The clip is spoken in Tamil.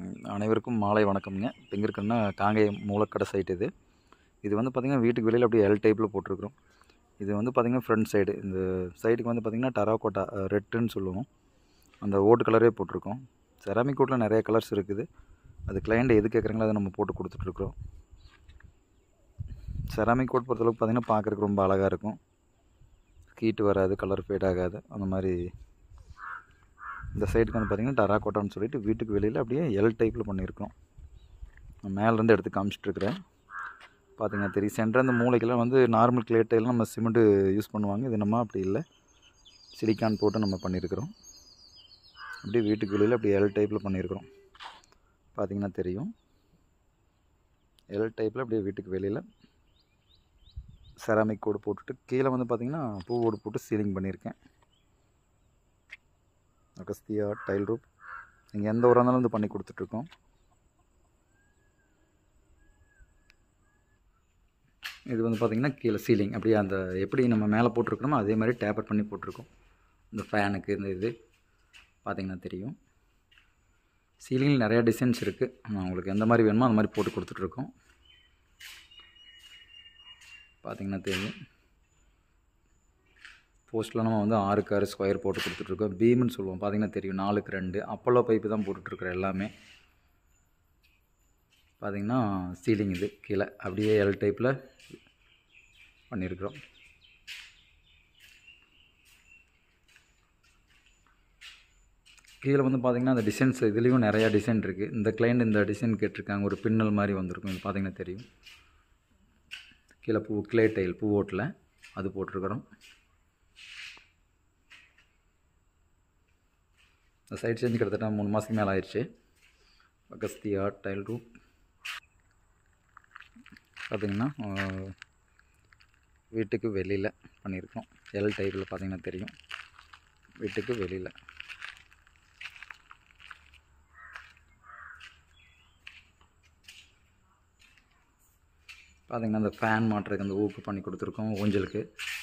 ம், அனைவருக்கும் மாலை வணக்கம்ங்க இப்போ எங்கே இருக்குன்னா காங்கேயம் மூலக்கடை சைட் இது இது வந்து பார்த்திங்கன்னா வீட்டுக்கு வெளியில் அப்படியே எல் டைப்பில் போட்டிருக்கிறோம் இது வந்து பார்த்திங்கன்னா ஃப்ரண்ட் சைடு இந்த சைடுக்கு வந்து பார்த்திங்கன்னா டராகோட்டா ரெட்டுன்னு சொல்லுவோம் அந்த ஓட்டு கலரே போட்டிருக்கோம் செராமிக் கோட்டில் நிறைய கலர்ஸ் இருக்குது அது கிளைண்ட் எது கேட்குறாங்களோ அதை நம்ம போட்டு கொடுத்துட்ருக்குறோம் செராமிக் கோட் பொறுத்தளவுக்கு பார்த்திங்கன்னா பார்க்குறதுக்கு ரொம்ப அழகாக இருக்கும் ஹீட் வராது கலர் ஃபேட் ஆகாது அந்த மாதிரி இந்த சைடுக்கு வந்து பார்த்திங்கன்னா டராகோட்டான்னு சொல்லிட்டு வீட்டுக்கு வெளியில் அப்படியே எல் டைப்பில் பண்ணியிருக்கோம் நான் மேலேருந்து எடுத்து காமிச்சிட்ருக்கிறேன் பார்த்தீங்கன்னா தெரியும் சென்டர் அந்த மூளைக்கெல்லாம் வந்து நார்மல் கிளே டைலாம் நம்ம சிமெண்ட்டு யூஸ் பண்ணுவாங்க இது நம்ம அப்படி இல்லை சிலிக்கான் போட்டு நம்ம பண்ணியிருக்கிறோம் அப்படியே வீட்டுக்கு வெளியில் அப்படியே எல் டைப்பில் பண்ணியிருக்கிறோம் பார்த்தீங்கன்னா தெரியும் எல் டைப்பில் அப்படியே வீட்டுக்கு வெளியில் செராமிக் கோடு போட்டுட்டு கீழே வந்து பார்த்திங்கன்னா பூவோடு போட்டு சீலிங் பண்ணியிருக்கேன் அகஸ்தியா டைல் ரூப் நீங்கள் எந்த ஊராக இருந்தாலும் வந்து பண்ணி கொடுத்துட்ருக்கோம் இது வந்து பார்த்திங்கன்னா கீழே சீலிங் அப்படியே அந்த எப்படி நம்ம மேலே போட்டிருக்கணுமோ அதே மாதிரி டேப்பர் பண்ணி போட்டிருக்கோம் இந்த ஃபேனுக்கு இந்த இது பார்த்திங்கன்னா தெரியும் சீலிங்கில் நிறையா டிசைன்ஸ் இருக்குது நான் உங்களுக்கு எந்த மாதிரி வேணுமோ அந்த மாதிரி போட்டு கொடுத்துட்ருக்கோம் பார்த்திங்கன்னா தெரியும் போஸ்ட்டில் நம்ம வந்து ஆறுக்கு ஆறு ஸ்கொயர் போட்டு கொடுத்துட்ருக்கோம் பீம்னு சொல்லுவோம் பார்த்தீங்கன்னா தெரியும் நாலுக்கு ரெண்டு அப்போலோ பைப்பு தான் போட்டுட்ருக்குற எல்லாமே பார்த்தீங்கன்னா சீலிங் இது கீழே அப்படியே எல் டைப்பில் பண்ணியிருக்கிறோம் கீழே வந்து பார்த்திங்கன்னா அந்த டிசைன்ஸ் இதுலேயும் நிறையா டிசைன் இருக்குது இந்த கிளைண்ட் இந்த டிசைன் கேட்டிருக்காங்க ஒரு பின்னல் மாதிரி வந்திருக்கும் இது பார்த்திங்கன்னா தெரியும் கீழே பூ கிளே டைல் பூவோட்டில் அது போட்டிருக்கிறோம் இந்த சைட் செஞ்சு கிட்டத்தட்ட மூணு மாதத்துக்கு மேலே ஆயிடுச்சு அகஸ்தியா டைல் ரூப் பார்த்திங்கன்னா வீட்டுக்கு வெளியில் பண்ணியிருக்கோம் எல் டைப்பில் பார்த்திங்கன்னா தெரியும் வீட்டுக்கு வெளியில் பார்த்திங்கன்னா அந்த ஃபேன் மாட்டுறதுக்கு அந்த ஊக்கு பண்ணி கொடுத்துருக்கோம் ஊஞ்சலுக்கு